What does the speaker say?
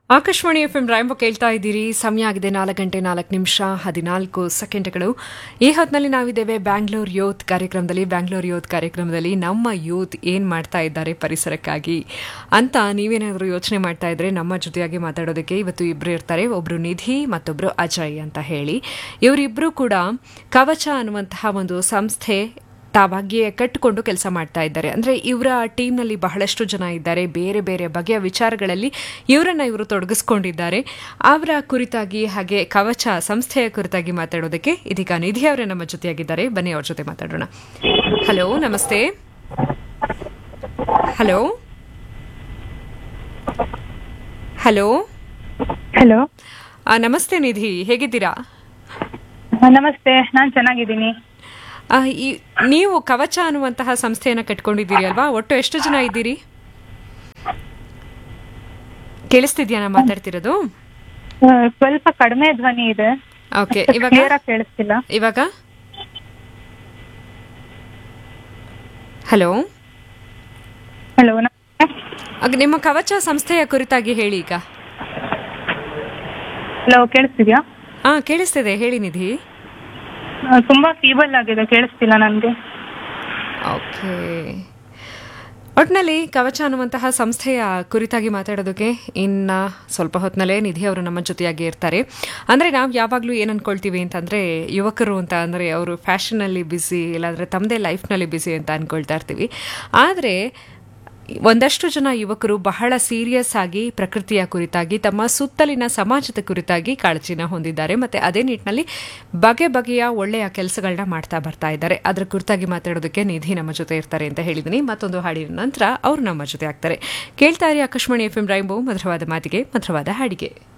Akashvani F M ರಾಯಂಬ ಕೇಳ್ತಾ ಇದ್ದೀರಿ ಸಮಯ ಆಗಿದೆ ನಾಲ್ಕು ಗಂಟೆ ನಾಲ್ಕು ನಿಮಿಷ ಹದಿನಾಲ್ಕು ಸೆಕೆಂಡ್ಗಳು ಈ ಹೊತ್ತಿನಲ್ಲಿ ನಾವಿದ್ದೇವೆ ಬ್ಯಾಂಗ್ಳೂರ್ ಯೂತ್ ಕಾರ್ಯಕ್ರಮದಲ್ಲಿ ಬ್ಯಾಂಗ್ಳೂರ್ ಯೂತ್ ಕಾರ್ಯಕ್ರಮದಲ್ಲಿ ನಮ್ಮ ಯೂತ್ ಏನು ಮಾಡ್ತಾ ಇದ್ದಾರೆ ಪರಿಸರಕ್ಕಾಗಿ ಅಂತ ನೀವೇನಾದರೂ ಯೋಚನೆ ಮಾಡ್ತಾ ಇದ್ರೆ ನಮ್ಮ ಜೊತೆಯಾಗಿ ಮಾತಾಡೋದಕ್ಕೆ ಇವತ್ತು ಇಬ್ಬರು ಇರ್ತಾರೆ ಒಬ್ರು ನಿಧಿ ಮತ್ತೊಬ್ರು ಅಜಯ್ ಅಂತ ಹೇಳಿ ಇವರಿಬ್ಬರು ಕೂಡ ಕವಚ ಅನ್ನುವಂತಹ ಒಂದು ಸಂಸ್ಥೆ ತಾವಾಗಿಯೇ ಕಟ್ಟಿಕೊಂಡು ಕೆಲಸ ಮಾಡ್ತಾ ಇದ್ದಾರೆ ಅಂದರೆ ಇವರ ಟೀಮ್ನಲ್ಲಿ ಬಹಳಷ್ಟು ಜನ ಇದ್ದಾರೆ ಬೇರೆ ಬೇರೆ ಬಗೆಯ ವಿಚಾರಗಳಲ್ಲಿ ಇವರನ್ನ ಇವರು ತೊಡಗಿಸ್ಕೊಂಡಿದ್ದಾರೆ ಅವರ ಕುರಿತಾಗಿ ಹಾಗೆ ಕವಚ ಸಂಸ್ಥೆಯ ಕುರಿತಾಗಿ ಮಾತಾಡೋದಕ್ಕೆ ಇದೀಗ ನಿಧಿ ಅವರೇ ನಮ್ಮ ಜೊತೆಯಾಗಿದ್ದಾರೆ ಬನ್ನಿ ಅವ್ರ ಜೊತೆ ಮಾತಾಡೋಣ ಹಲೋ ನಮಸ್ತೆ ಹಲೋ ಹಲೋ ಹಲೋ ಆ, ನಮಸ್ತೆ ನಿಧಿ ಹೇಗಿದ್ದೀರಾ ನಮಸ್ತೆ ನಾನ್ ಚೆನ್ನಾಗಿದ್ದೀನಿ ಆ, ಈ- ನೀವು ಕವಚ ಅನ್ನುವಂತಹ ಸಂಸ್ಥೆಯನ್ನ ಕಟ್ಕೊಂಡಿದ್ದೀರಿ ಅಲ್ವಾ ಒಟ್ಟು ಎಷ್ಟು ಜನ ಇದ್ದೀರಿ ಕೇಳಿಸ್ತಿದ್ಯಾ ನಾ ಮಾತಾಡ್ತಿರೋದು ಆ, ಸ್ವಲ್ಪ ಕಡಿಮೆ ಧ್ವನಿ ಇದೆ ಓಕೆ ಇವಾಗ ಕ್ಲಿಯರ್ ಆಗಿ ಕೇಳಿಸ್ತಿಲ್ಲ ಇವಾಗ ಹಲೋ ಹಲೋ ಆಗ ನಿಮ್ಮ ಕವಚ ಸಂಸ್ಥೆಯ ಕುರಿತಾಗಿ ಹೇಳಿ ಈಗ ಹಲೋ ಕೇಳಿಸ್ತಿದ್ಯಾ ಹಾ ಕೇಳಿಸ್ತಿದೆ ಹೇಳಿ ನಿಧಿ ಆ, ತುಂಬಾ ಫೀಬಲ್ ಆಗಿದೆ ಕೇಳಿಸ್ತಿಲ್ಲ ನನ್ಗೆ ಓಕೆ ಒಟ್ಟಿನಲ್ಲಿ ಕವಚ ಅನ್ನುವಂತಹ ಸಂಸ್ಥೆಯ ಕುರಿತಾಗಿ ಮಾತಾಡೋದಕ್ಕೆ ಇನ್ನ ಸ್ವಲ್ಪ ಹೊತ್ತಿನಲ್ಲೇ ನಿಧಿ ಅವರು ನಮ್ಮ ಜೊತೆಯಾಗಿ ಇರ್ತಾರೆ ಅಂದರೆ ನಾವು ಯಾವಾಗಲೂ ಏನು ಅನ್ಕೊಳ್ತೀವಿ ಅಂತಂದರೆ ಯುವಕರು ಅಂತ ಅಂದರೆ ಅವರು ಫ್ಯಾಷನಲ್ಲಿ ಬ್ಯುಸಿ ಇಲ್ಲಾಂದರೆ ತಮ್ಮದೇ ಲೈಫ್ನಲ್ಲಿ ಬ್ಯುಸಿ ಅಂತ ಅನ್ಕೊಳ್ತಾ ಇರ್ತೀವಿ ಆದರೆ ಒಂದಷ್ಟು ಜನ ಯುವಕರು ಬಹಳ ಸೀರಿಯಸ್ ಆಗಿ ಪ್ರಕೃತಿಯ ಕುರಿತಾಗಿ ತಮ್ಮ ಸುತ್ತಲಿನ ಸಮಾಜದ ಕುರಿತಾಗಿ ಕಾಳಜಿನ ಹೊಂದಿದ್ದಾರೆ ಮತ್ತೆ ಅದೇ ನಿಟ್ಟಿನಲ್ಲಿ ಬಗೆ ಬಗೆಯ ಒಳ್ಳೆಯ ಕೆಲಸಗಳನ್ನ ಮಾಡ್ತಾ ಬರ್ತಾ ಇದ್ದಾರೆ ಅದರ ಕುರಿತಾಗಿ ಮಾತಾಡೋದಕ್ಕೆ ನಿಧಿ ನಮ್ಮ ಜೊತೆ ಇರ್ತಾರೆ ಅಂತ ಹೇಳಿದ್ದೀನಿ ಮತ್ತೊಂದು ಹಾಡಿನ ನಂತರ ಅವರು ನಮ್ಮ ಜೊತೆ ಆಗ್ತಾರೆ ಕೇಳ್ತಾ ಇರಿ ಆಕಾಶವಾಣಿ ಎಫ್ ಎಂ ರೈಂಬೋ ಮಧುರವಾದ ಮಾತಿಗೆ ಮಧುರವಾದ ಹಾಡಿಗೆ